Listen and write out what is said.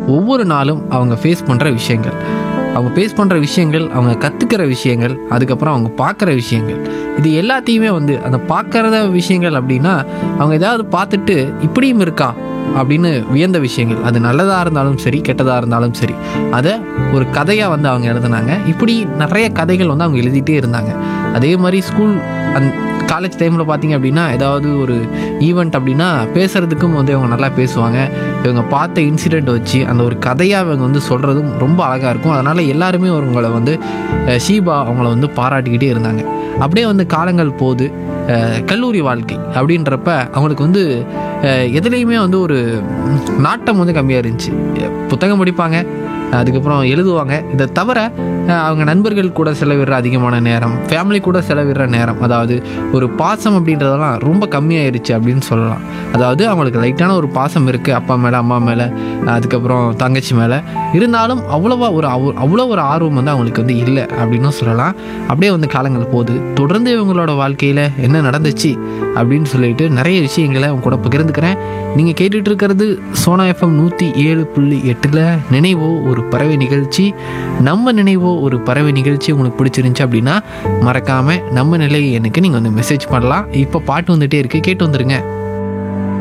ஒவ்வொரு நாளும் அவங்க ஃபேஸ் பண்ணுற விஷயங்கள் அவங்க ஃபேஸ் பண்ணுற விஷயங்கள் அவங்க கற்றுக்கிற விஷயங்கள் அதுக்கப்புறம் அவங்க பார்க்குற விஷயங்கள் இது எல்லாத்தையுமே வந்து அந்த பார்க்குறத விஷயங்கள் அப்படின்னா அவங்க ஏதாவது பார்த்துட்டு இப்படியும் இருக்கா அப்படின்னு வியந்த விஷயங்கள் அது நல்லதாக இருந்தாலும் சரி கெட்டதாக இருந்தாலும் சரி அதை ஒரு கதையாக வந்து அவங்க எழுதுனாங்க இப்படி நிறைய கதைகள் வந்து அவங்க எழுதிட்டே இருந்தாங்க அதே மாதிரி ஸ்கூல் அந் காலேஜ் டைமில் பார்த்தீங்க அப்படின்னா ஏதாவது ஒரு ஈவெண்ட் அப்படின்னா பேசுகிறதுக்கும் வந்து இவங்க நல்லா பேசுவாங்க இவங்க பார்த்த இன்சிடெண்ட் வச்சு அந்த ஒரு கதையாக இவங்க வந்து சொல்கிறதும் ரொம்ப அழகாக இருக்கும் அதனால் எல்லாருமே அவங்கள வந்து அஹ், ஷீபா அவங்கள வந்து பாராட்டிக்கிட்டே இருந்தாங்க அப்படியே வந்து காலங்கள் போகுது அஹ், கல்லூரி வாழ்க்கை அப்படின்றப்ப அவங்களுக்கு வந்து அஹ், எதுலேயுமே வந்து ஒரு ம், நாட்டம் வந்து கம்மியாக இருந்துச்சு அஹ், புத்தகம் படிப்பாங்க அதுக்கப்புறம் எழுதுவாங்க இதை தவிர அஹ், அவங்க நண்பர்கள் கூட செலவிடுற அதிகமான நேரம் ஃபேமிலி கூட செலவிடுற நேரம் அதாவது ஒரு பாசம் அப்படின்றதெல்லாம் ரொம்ப கம்மியாயிருச்சு அப்படின்னு சொல்லலாம் அதாவது அவங்களுக்கு லைட்டான ஒரு பாசம் இருக்குது அப்பா மேலே அம்மா மேலே அதுக்கப்புறம் தங்கச்சி மேலே இருந்தாலும் அவ்வளோவா ஒரு அவ- அவ்வளோ ஒரு ஆர்வம் வந்து அவங்களுக்கு வந்து இல்லை அப்படின்னும் சொல்லலாம் அப்படியே வந்து காலங்கள் போகுது தொடர்ந்து இவங்களோட வாழ்க்கையில் என்ன நடந்துச்சு அப்படின்னு சொல்லிட்டு நிறைய விஷயங்களை அவங்க கூட பகிர்ந்துக்கிறேன் நீங்கள் கேட்டுட்டு இருக்கிறது சோனா எஃப்எம் நூற்றி ஏழு புள்ளி எட்டில் நினைவோ ஒரு பறவை நிகழ்ச்சி நம்ம நினைவோ ஒரு பறவை நிகழ்ச்சி உங்களுக்கு பிடிச்சிருந்துச்சு அப்படின்னா மறக்காமல் நம்ம நிலை எனக்கு நீங்கள் வந்து மெசேஜ் பண்ணலாம் இப்போ பாட்டு வந்துட்டே இருக்கு கேட்டு வந்துருங்க